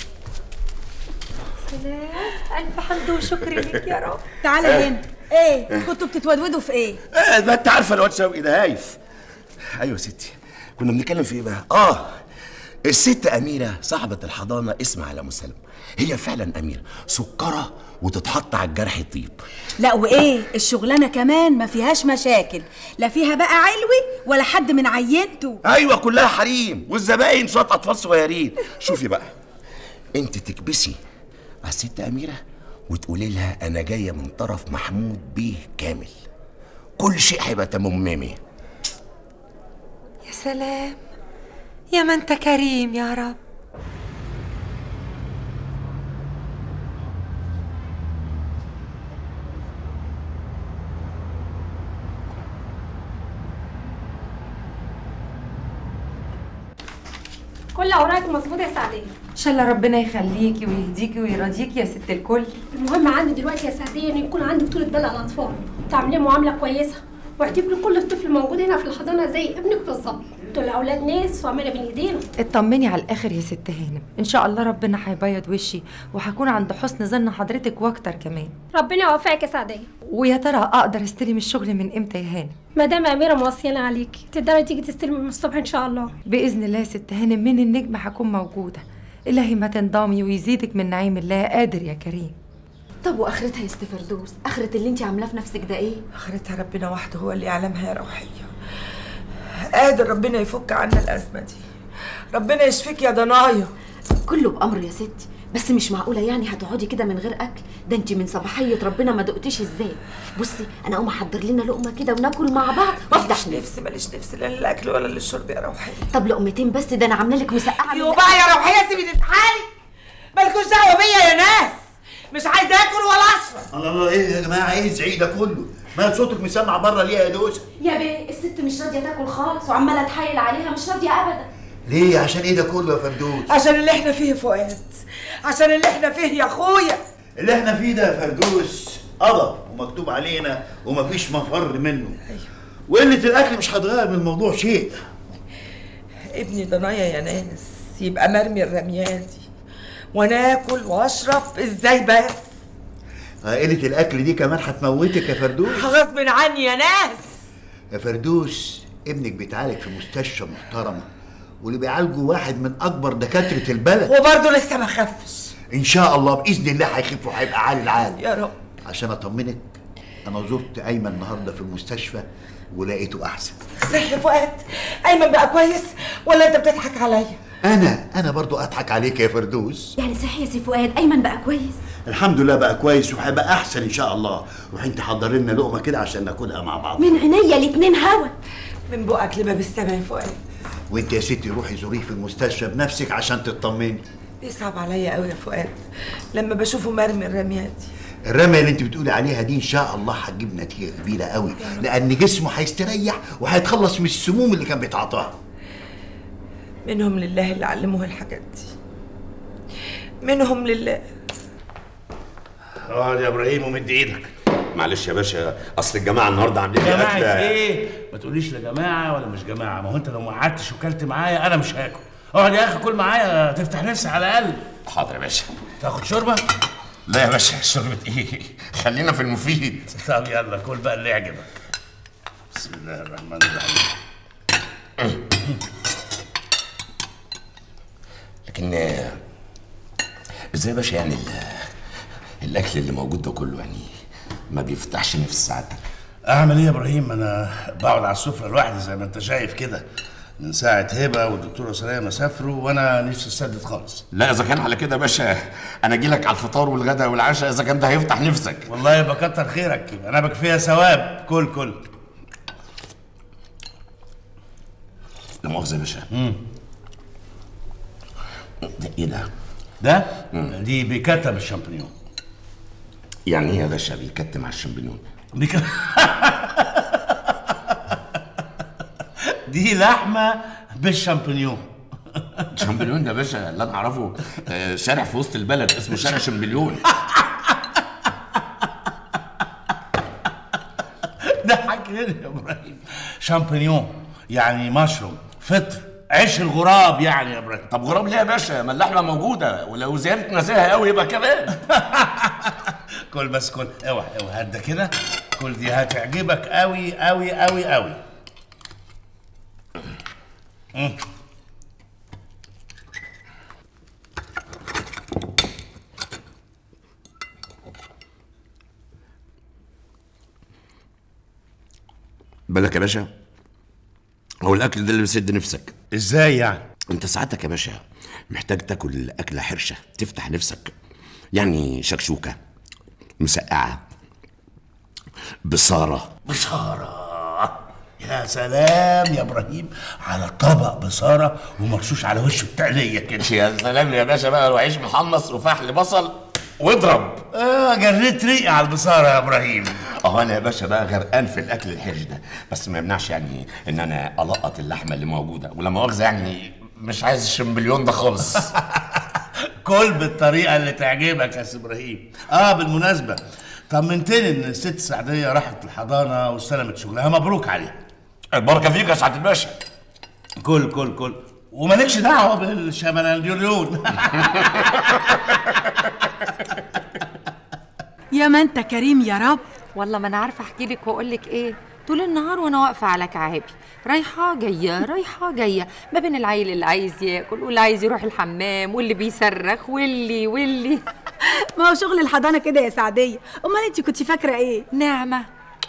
S7: سلام ألف حمد وشكر لك يا رب
S12: تعالى هنا ايه كنتوا بتتودودوا في ايه
S4: ايه ده انت عارفه الواد شوقي ده هايف ايوه يا ستي كنا بنتكلم في ايه بقى اه الست اميره صاحبه الحضانه اسم على مسلم هي فعلا اميره سكره وتتحط على الجرح يطيب
S12: لا وايه الشغلانه كمان ما فيهاش مشاكل لا فيها بقى علوي ولا حد من عينته
S4: ايوه كلها حريم والزباين شويه اطفال صغيرين شوفي بقى انت تكبسي على الست اميره وتقولي لها انا جايه من طرف محمود بيه كامل كل شيء هيبقى تممامي
S7: يا سلام يا ما انت كريم يا رب
S16: كل اوراقك مظبوطه يا سعديه
S7: ان شاء الله ربنا يخليكي ويهديكي ويرضيكي يا ست الكل
S16: المهم عندي دلوقتي يا سعديه ان يكون عندك طولة بال على الاطفال تعملي معامله كويسه واعتبري كل طفل موجود هنا في الحضانه زي ابنك بالظبط دول اولاد ناس واعملي بين ايدينا
S7: اطمني على الاخر يا ست هانم ان شاء الله ربنا هيبيض وشي وهكون عند حسن ظن حضرتك واكتر كمان
S16: ربنا يوفقك يا سعديه
S7: ويا ترى اقدر استلم الشغل من امتى يا هانم
S16: مدام اميره موصيانا عليكي تقدري تيجي تستلمي من الصبح ان شاء الله
S7: باذن الله يا ست هانم من النجم هكون موجوده الهي ما تنضمي ويزيدك من نعيم الله قادر يا كريم
S3: طب واخرتها يا ست فردوس اخرة اللي انت عاملاه في نفسك ده ايه
S17: اخرتها ربنا وحده هو اللي يعلمها يا روحيه قادر ربنا يفك عنا الازمه دي ربنا يشفيك يا ضنايا
S3: كله بامر يا ستي بس مش معقوله يعني هتقعدي كده من غير اكل ده انت من صباحيه ربنا ما دقتيش ازاي بصي انا اقوم احضر لنا لقمه كده وناكل مع بعض وافتح
S17: ماليش نفسي ماليش نفسي لا للاكل ولا للشرب يا روحيه
S3: طب لقمتين بس ده انا عامله لك مسقعه من-
S1: يبقى يا روحيه سيبيني في حالي مالكوش دعوه بيا يا ناس مش عايزه اكل ولا اشرب
S18: الله الله ايه يا جماعه ايه الزعيق ده كله؟ مال صوتك مسمع بره ليه يا دوسه؟
S3: يا بيه الست مش راضيه تاكل خالص وعماله تحايل عليها مش راضيه ابدا
S18: ليه عشان ايه ده كله يا فردوس؟
S17: عشان اللي احنا فيه فؤاد عشان اللي احنا فيه يا اخويا
S18: اللي احنا فيه ده يا فردوس قضى ومكتوب علينا ومفيش مفر منه وقلة الأكل مش هتغير من الموضوع شيء
S17: ابني ضنايا يا ناس يبقى مرمي الرميادي وانا اكل واشرب ازاي بس
S18: قلة الأكل دي كمان هتموتك يا فردوس
S17: غصب عني يا ناس
S18: يا فردوس ابنك بيتعالج في مستشفى محترمة واللي بيعالجه واحد من أكبر دكاترة البلد
S17: وبرضه لسه ما خفش
S18: إن شاء الله بإذن الله هيخف وهيبقى عالي العال
S17: يا رب
S18: عشان أطمنك أنا زرت أيمن النهاردة في المستشفى ولقيته أحسن
S17: صح فؤاد ايمن بقى كويس ولا انت بتضحك عليا
S18: أنا أنا برضو أضحك عليك يا فردوس
S3: يعني صحيح يا سي فؤاد ايمن بقى كويس
S18: الحمد لله بقى كويس وهيبقى أحسن إن شاء الله روح أنت حضر لنا لقمة كده عشان ناكلها مع بعض
S3: من عينيا الاتنين هوا
S17: من بقك لباب السما يا فؤاد
S18: وأنت يا ستي روحي زوريه في المستشفى بنفسك عشان تطمني
S17: بيصعب عليا قوي يا فؤاد لما بشوفه مرمي الرميادي
S18: الرمية اللي انت بتقولي عليها دي ان شاء الله هتجيب نتيجة كبيرة قوي لان جسمه هيستريح وهيتخلص من السموم اللي كان بيتعاطاها
S17: منهم لله اللي علموه الحاجات دي منهم لله
S6: اقعد يا ابراهيم ومد ايدك
S10: معلش يا باشا اصل الجماعه النهارده عاملين لي
S6: جماعة
S10: اكله
S6: ايه؟ ما تقوليش لا جماعة ولا مش جماعة، ما هو انت لو ما قعدتش وكلت معايا انا مش هاكل. اقعد يا اخي كل معايا تفتح نفسي على الاقل.
S10: حاضر يا باشا
S6: تاخد شوربة؟
S10: لا يا باشا شربة ايه خلينا في المفيد
S6: طب يلا كل بقى اللي يعجبك. بسم الله الرحمن الرحيم.
S4: لكن آه، ازاي يا باشا يعني ال- الاكل اللي موجود ده كله يعني ما بيفتحش نفس ساعتك
S6: اعمل ايه يا ابراهيم؟ انا بقعد على السفرة لوحدي زي ما انت شايف كده. من ساعة هبة والدكتورة سلية ما سافروا وانا نفسي اسدد خالص.
S10: لا اذا كان على كده يا باشا انا اجي لك على الفطار والغداء والعشاء اذا كان ده هيفتح نفسك
S6: والله يبقى كتر خيرك يبقى انا بكفيها ثواب كل كل.
S4: لا مؤاخذة يا باشا
S6: مم.
S4: ده ايه ده؟
S6: ده؟ دي بيكاتا بالشامبينيون.
S4: يعني ايه يا باشا بيكتم على الشامبينيون؟
S6: بيك... دي لحمة بالشامبينيون.
S10: شامبليون ده يا باشا اللي انا اعرفه آه، شارع في وسط البلد اسمه شارع شامبليون
S6: ده حكي يا ابراهيم شامبينيون يعني مشروم فطر عيش الغراب يعني يا ابراهيم
S10: طب غراب ليه يا باشا ما اللحمه موجوده ولو زياده نزاهه قوي يبقى كمان
S6: كل بس كل اوعى اوعى هدا كده كل دي هتعجبك قوي قوي قوي قوي مم.
S10: بالك يا باشا هو الاكل ده اللي بيسد نفسك
S6: ازاي يعني
S10: انت ساعتك يا باشا محتاج تاكل اكله حرشه تفتح نفسك يعني شكشوكه مسقعه بصاره
S6: بصارة يا سلام يا ابراهيم على طبق بصارة ومرشوش على وشه التقلية كده
S10: يا سلام يا باشا بقى وعيش محمص وفحل بصل واضرب
S6: اه جريت ريقي على البصارة يا ابراهيم
S10: اه انا يا باشا بقى غرقان في الاكل الحرج ده بس ما يمنعش يعني ان انا القط اللحمه اللي موجوده ولا مؤاخذه يعني مش عايز الشمبليون ده خالص
S6: كل بالطريقة اللي تعجبك يا سي ابراهيم اه بالمناسبة طمنتني ان الست سعدية راحت الحضانة واستلمت شغلها مبروك عليها
S10: البركة فيك يا سعادة الباشا
S6: كل كل كل ومالكش دعوة بالشماليون
S12: يا ما انت كريم يا رب
S7: والله ما انا عارفه احكي لك واقول لك ايه طول النهار وانا واقفه على كعابي رايحه جايه رايحه جايه ما بين العيل اللي عايز ياكل واللي عايز يروح الحمام واللي بيصرخ واللي واللي
S12: ما هو شغل الحضانه كده يا سعديه امال انت كنت فاكره ايه
S7: نعمه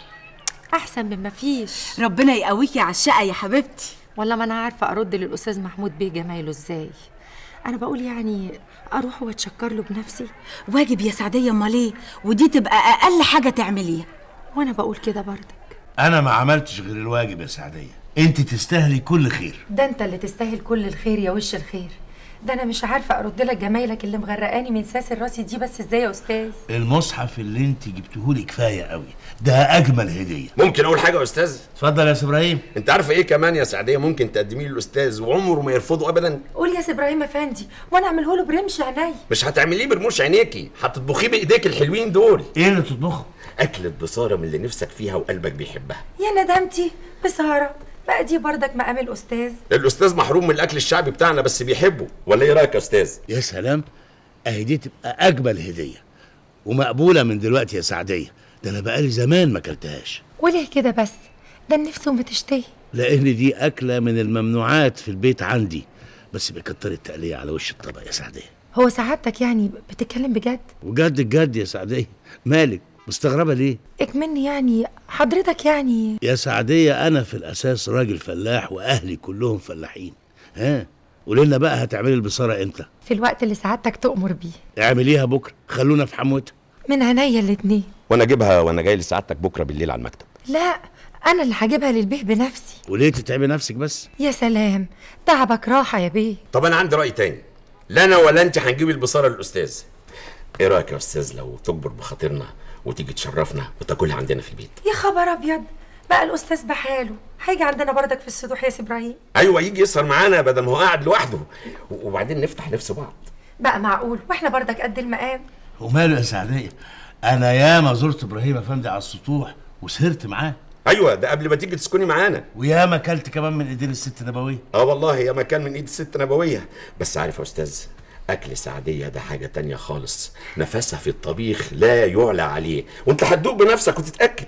S7: احسن مما فيش
S12: ربنا يقويكي على الشقه يا حبيبتي
S7: والله ما انا عارفه ارد للاستاذ محمود بيه جمايله ازاي انا بقول يعني اروح واتشكر له بنفسي
S12: واجب يا سعديه امال ايه ودي تبقى اقل حاجه تعمليها
S7: وانا بقول كده برضه
S6: انا ما عملتش غير الواجب يا سعدية انت تستاهلي كل خير
S7: ده انت اللي تستاهل كل الخير يا وش الخير ده انا مش عارفه ارد لك جمايلك اللي مغرقاني من ساسر راسي دي بس ازاي يا استاذ
S6: المصحف اللي انت جبتهولي كفاية قوي ده اجمل هدية
S10: ممكن اقول حاجه يا استاذ
S6: اتفضل يا سي ابراهيم
S10: انت عارفه ايه كمان يا سعديه ممكن تقدميه للاستاذ وعمره ما يرفضه ابدا
S7: قول يا سي ابراهيم افندي وانا اعمله له برمش عيني
S10: مش هتعمليه برموش عينيكي هتطبخيه بايديك الحلوين دول
S6: ايه اللي تطبخه
S10: اكله بصاره من اللي نفسك فيها وقلبك بيحبها
S7: يا ندمتي بسهره بقى دي بردك مقام الاستاذ
S10: الاستاذ محروم من الاكل الشعبي بتاعنا بس بيحبه ولا ايه رايك يا استاذ
S6: يا سلام اهي دي تبقى اجمل هدية ومقبولة من دلوقتي يا سعدية ده انا بقالي زمان ما اكلتهاش
S7: وليه كده بس ده النفس بتشتهي
S6: لان دي اكلة من الممنوعات في البيت عندي بس بكتر التقلية على وش الطبق يا سعدية
S7: هو سعادتك يعني بتتكلم بجد
S6: وجد الجد يا سعدية مالك مستغربة ليه
S7: اكمني يعني حضرتك يعني
S6: يا سعدية أنا في الأساس راجل فلاح وأهلي كلهم فلاحين ها قولي بقى هتعملي البصارة إمتى
S7: في الوقت اللي سعادتك تؤمر بيه
S6: اعمليها بكرة خلونا في حموتها
S7: من عينيا الاتنين
S10: وانا اجيبها وانا جاي لسعادتك بكره بالليل على المكتب
S7: لا انا اللي هجيبها للبيه بنفسي
S6: وليه تتعبي نفسك بس
S7: يا سلام تعبك راحه يا بيه
S10: طب انا عندي راي تاني لا انا ولا انت هنجيب البصاره للاستاذ ايه رايك يا استاذ لو تكبر بخاطرنا وتيجي تشرفنا وتاكلها عندنا في البيت
S7: يا خبر ابيض بقى الاستاذ بحاله هيجي عندنا بردك في السطوح يا سي ابراهيم
S10: ايوه يجي يسهر معانا بدل ما هو قاعد لوحده و- وبعدين نفتح نفس بعض
S7: بقى معقول واحنا بردك قد المقام
S6: وماله يا سعديه انا ياما زرت ابراهيم افندي على السطوح وسهرت معاه
S10: ايوه ده قبل ما تيجي تسكني معانا
S6: وياما اكلت كمان من ايدين الست نبويه
S10: اه والله يا مكان من ايد الست نبويه بس عارف يا استاذ اكل سعديه ده حاجه تانية خالص نفسها في الطبيخ لا يعلى عليه وانت هتدوق بنفسك وتتاكد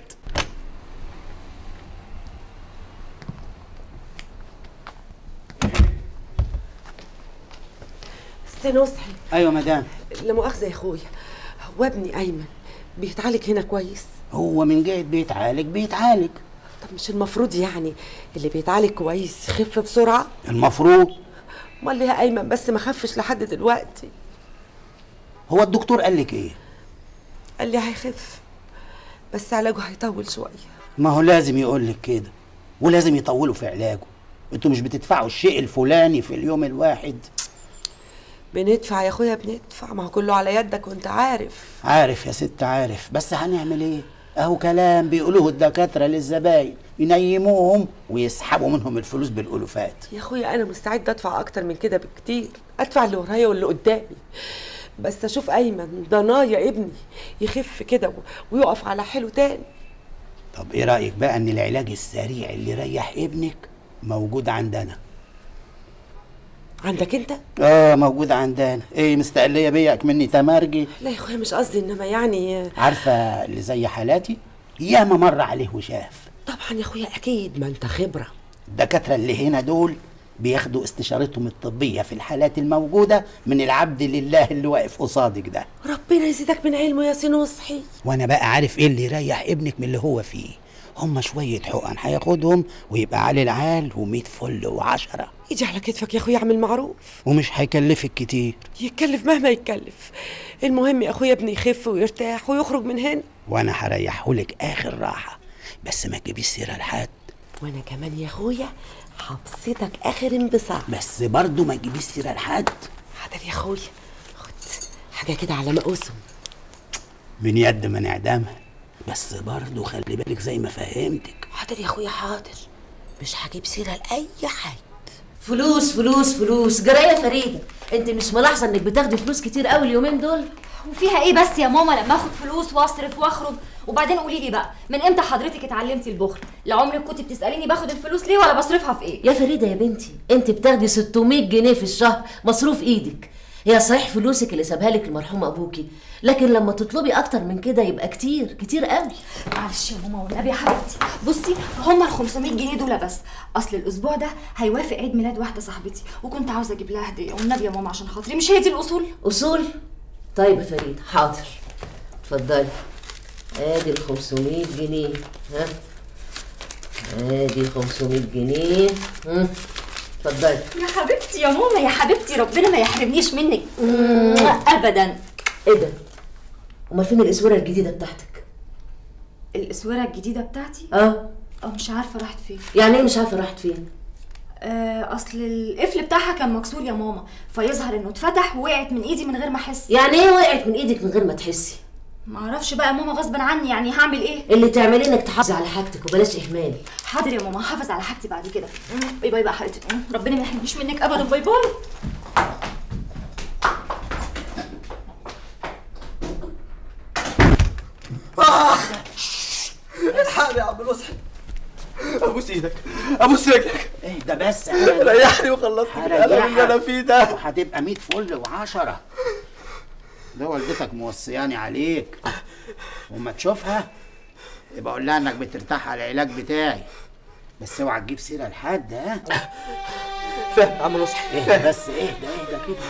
S19: سي نصحي
S1: ايوه مدام
S19: لا مؤاخذه يا اخويا هو ابني ايمن بيتعالج هنا كويس
S1: هو من جهه بيتعالج بيتعالج
S19: طب مش المفروض يعني اللي بيتعالج كويس يخف بسرعه
S1: المفروض
S19: امال ليه يا ايمن بس ما خفش لحد دلوقتي
S1: هو الدكتور قال لك ايه
S19: قال لي هيخف بس علاجه هيطول شويه
S1: ما هو لازم يقول لك كده ولازم يطولوا في علاجه انتوا مش بتدفعوا الشيء الفلاني في اليوم الواحد
S19: بندفع يا اخويا بندفع ما هو كله على يدك وانت عارف
S1: عارف يا ست عارف بس هنعمل ايه اهو كلام بيقولوه الدكاتره للزباين ينيموهم ويسحبوا منهم الفلوس بالالوفات
S19: يا اخويا انا مستعد ادفع اكتر من كده بكتير ادفع اللي ورايا واللي قدامي بس اشوف ايمن ضنايا ابني يخف كده و- ويقف على حيله تاني
S1: طب ايه رايك بقى ان العلاج السريع اللي يريح ابنك موجود عندنا
S19: عندك انت
S1: اه موجود عندنا ايه مستقليه بيا مني تمرجي
S19: لا يا اخويا مش قصدي انما يعني
S1: عارفه اللي زي حالاتي ياما مر عليه وشاف
S19: طبعا يا اخويا اكيد ما انت خبره
S1: الدكاتره اللي هنا دول بياخدوا استشارتهم الطبيه في الحالات الموجوده من العبد لله اللي واقف قصادك ده
S19: ربنا يزيدك من علمه يا سي نصحي
S1: وانا بقى عارف ايه اللي يريح ابنك من اللي هو فيه هما شويه حقن هياخدهم ويبقى عليه العال وميت فل وعشرة
S19: يجي على كتفك يا اخويا اعمل معروف
S1: ومش هيكلفك كتير
S19: يتكلف مهما يتكلف المهم يا اخويا ابني يخف ويرتاح ويخرج من هنا
S1: وانا هريحهولك اخر راحه بس ما تجيبيش سيره لحد
S19: وانا كمان يا اخويا هبسطك اخر انبساط
S1: بس برضه ما تجيبيش سيره لحد
S19: حاضر يا اخويا خد حاجه كده على مقاسهم
S1: من يد ما نعدمها بس برضه خلي بالك زي ما فهمتك
S19: حاضر يا اخويا حاضر مش هجيب سيره لاي حاجه
S20: فلوس فلوس فلوس جرايه فريده انت مش ملاحظه انك بتاخدي فلوس كتير قوي اليومين دول
S14: وفيها ايه بس يا ماما لما اخد فلوس واصرف واخرج وبعدين قولي لي بقى من امتى حضرتك اتعلمتي البخل لعمرك كنت بتساليني باخد الفلوس ليه ولا بصرفها في ايه
S20: يا فريده يا بنتي انت بتاخدي 600 جنيه في الشهر مصروف ايدك هي صحيح فلوسك اللي سابها لك المرحوم ابوكي لكن لما تطلبي اكتر من كده يبقى كتير كتير قوي
S14: معلش يا ماما والنبي يا حبيبتي بصي هما ال 500 جنيه دول بس اصل الاسبوع ده هيوافق عيد ميلاد واحده صاحبتي وكنت عاوزه اجيب لها هديه والنبي يا ماما عشان خاطري مش هي دي الاصول
S20: اصول طيب يا فريد حاضر اتفضلي ادي ال 500 جنيه ها ادي 500 جنيه ها اتفضلي
S14: يا حبيبتي يا ماما يا حبيبتي ربنا ما يحرمنيش منك ابدا
S20: ايه ده امال فين الاسوره الجديده بتاعتك
S14: الاسوره الجديده بتاعتي
S20: اه
S14: اه مش عارفه راحت فين
S20: يعني ايه مش عارفه راحت فين
S14: آه اصل القفل بتاعها كان مكسور يا ماما فيظهر انه اتفتح ووقعت من ايدي من غير ما احس
S20: يعني ايه وقعت من ايدك من غير ما تحسي
S14: ما اعرفش بقى يا ماما غصب عني يعني هعمل ايه
S20: اللي تعمليه انك تحافظي على حاجتك وبلاش اهمال
S14: حاضر يا ماما هحافظ على حاجتي بعد كده مم، باي باي بقى حبيبتي مم، ربنا ما يحرمنيش منك ابدا باي باي
S13: الحقني يا عم نصحي ابوس ايدك ابوس رجلك
S1: اهدى بس
S13: ريحني وخلصني من الالم اللي انا فيه ده
S1: وهتبقى 100 فل وعشرة ده والدتك موصياني عليك وما تشوفها يبقى اقول لها انك بترتاح على العلاج بتاعي بس اوعى تجيب سيره لحد ها
S13: فاهم يا عم نصحي
S1: اهدى بس اهدى اهدى كده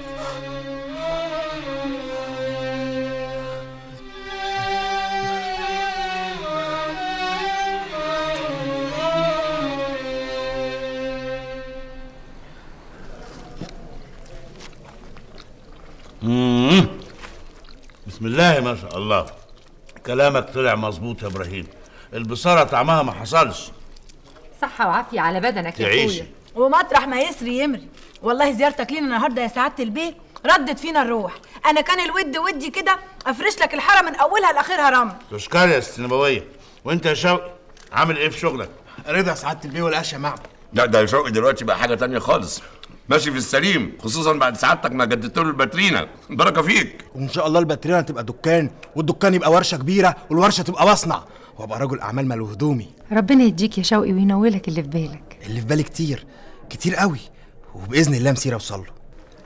S6: مم. بسم الله ما شاء الله كلامك طلع مظبوط يا ابراهيم البصاره طعمها ما حصلش
S7: صحة وعافية على بدنك يا
S6: تعيشي.
S7: اخويا
S12: ومطرح ما يسري يمري والله زيارتك لينا النهارده يا سعاده البيت ردت فينا الروح انا كان الود ودي كده افرش لك الحاره من اولها لاخرها رمل
S6: تشكر يا ست نبويه وانت يا شوقي عامل ايه في شغلك
S5: رضا سعاده البيه والاشياء معه
S4: لا ده شوقي دلوقتي بقى حاجه تانية خالص ماشي في السليم خصوصا بعد سعادتك ما جددت له الباترينا بركه فيك
S5: وان شاء الله الباترينا تبقى دكان والدكان يبقى ورشه كبيره والورشه تبقى مصنع وابقى رجل اعمال ماله هدومي
S7: ربنا يديك يا شوقي وينولك اللي في بالك
S5: اللي في بالي كتير كتير قوي وباذن الله مسيره اوصل له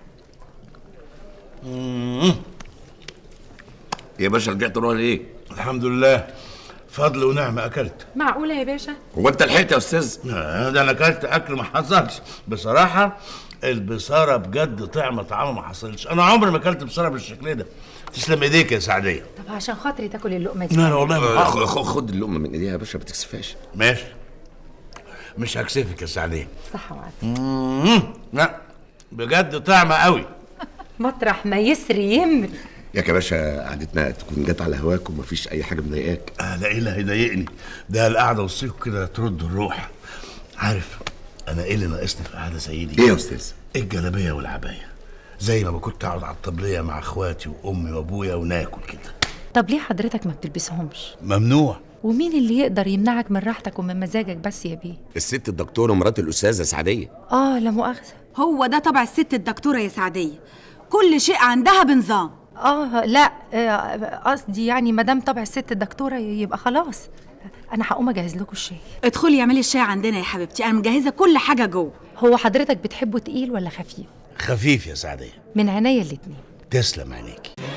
S4: يا باشا رجعت روح ليه
S6: الحمد لله فضل ونعمه اكلت
S7: معقولة يا باشا
S4: هو انت لحقت يا استاذ
S6: آه، ده انا اكلت اكل ما حصلش بصراحه البصاره بجد طعم طعمه ما حصلش انا عمري ما اكلت بصاره بالشكل ده تسلم ايديك يا سعديه
S7: طب عشان خاطري تاكل اللقمة دي
S6: لا، لا، والله ما
S4: آه،
S6: هعرف.
S4: خ- خ- خد اللقمه من ايديها يا باشا ما تكسفهاش
S6: ماشي مش هكسفك يا سعديه
S7: صح وعد
S6: مم، لا بجد طعمه قوي
S7: مطرح ما يسري يمري
S4: ياك يا باشا قعدتنا تكون جت على هواك ومفيش اي حاجه مضايقاك
S6: آه لا ايه اللي هيضايقني ده القعده والسيف كده ترد الروح عارف انا ايه اللي ناقصني في قعده زي دي
S4: ايه يا استاذ
S6: الجلابيه والعبايه زي ما كنت اقعد على الطبليه مع اخواتي وامي وابويا وناكل كده
S7: طب ليه حضرتك ما بتلبسهمش
S6: ممنوع
S7: ومين اللي يقدر يمنعك من راحتك ومن مزاجك بس يا بيه
S4: الست الدكتوره مرات الاستاذه سعديه
S7: اه لا مؤاخذة
S12: هو ده طبع الست الدكتوره يا سعديه كل شيء عندها بنظام
S7: اه لا آه، قصدي يعني ما دام طبع الست الدكتورة يبقى خلاص انا هقوم اجهز لكم الشاي
S12: ادخلي اعملي الشاي عندنا يا حبيبتي انا مجهزه كل حاجه جوه
S7: هو حضرتك بتحبه تقيل ولا خفيف
S6: خفيف يا سعديه
S7: من عينيا الاتنين
S6: تسلم عينيكي